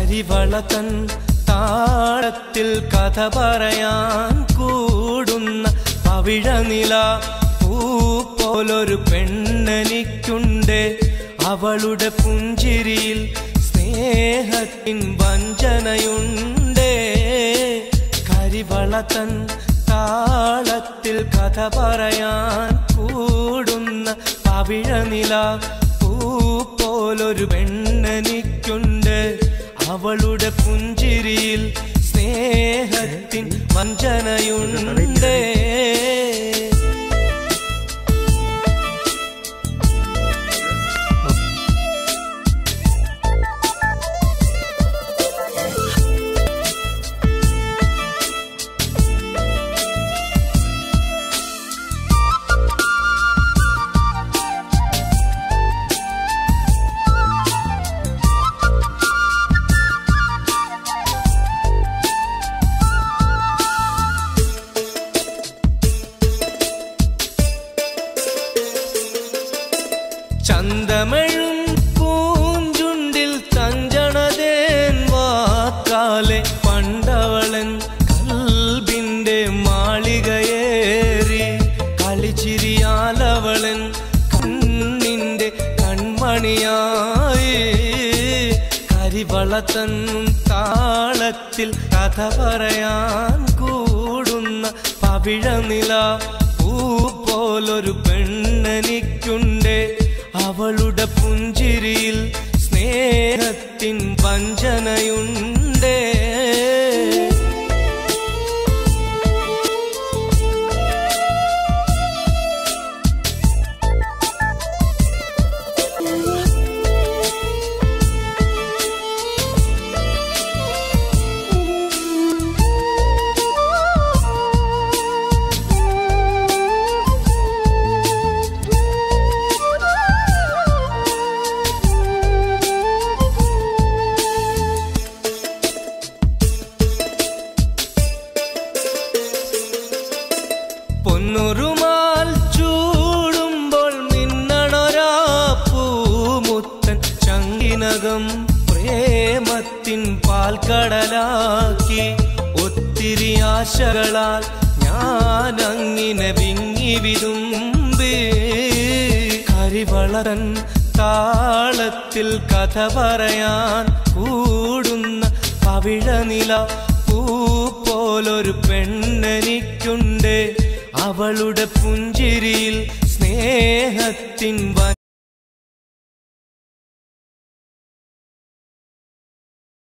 കരിവളതൻ താളത്തിൽ കഥ പറയാൻ കൂടുന്ന പവിഴനില പൂ പോലൊരു പെണ്ണെനിക്കുണ്ട് അവളുടെ പുഞ്ചിരിയിൽ സ്നേഹത്തിൻ വഞ്ചനയുണ്ട് കരിവളതൻ താളത്തിൽ കഥ പറയാൻ കൂടുന്ന പവിഴനില പൂ പോലൊരു പെണ്ണെനിക്കുണ്ട് അവളുടെ പുഞ്ചിരിയിൽ സ്നേഹത്തിൻ വഞ്ചനയുണ്ട് ചന്തമഴും പൂഞ്ചുണ്ടിൽ തഞ്ചണതേൻ വാക്കാലെ പണ്ടവളൻ കൽബിന്റെ മാളികയേറി കളിച്ചിരിയാലവളൻ കണ്ണിന്റെ കൺമണിയായി കരിവളത്തൻ താളത്തിൽ കഥ പറയാൻ കൂടുന്ന പവിഴനില പൂ പോലൊരു പെണ്ണെനിക്കുണ്ട് അവളുടെ പുഞ്ചിരിയിൽ സ്നേഹത്തിൻ വഞ്ചനയുണ്ട് പൊന്നുറുമാൽ ചൂടുമ്പോൾ മിന്നണൊരാ പൂമുത്തൻ ചങ്കിനകം പ്രേമത്തിൻ പാൽക്കടലാക്കി ഒത്തിരി ആശകളാൽ ഞാൻ അങ്ങിനെ വിങ്ങി വിതുമ്പി കരിവളരൻ താളത്തിൽ കഥ പറയാൻ കൂടുന്ന പവിഴനില പൂ പോലൊരു പെണ്ണെനിക്കുണ്ട് അവളുടെ പുഞ്ചിരിയിൽ സ്നേഹത്തിൻ വ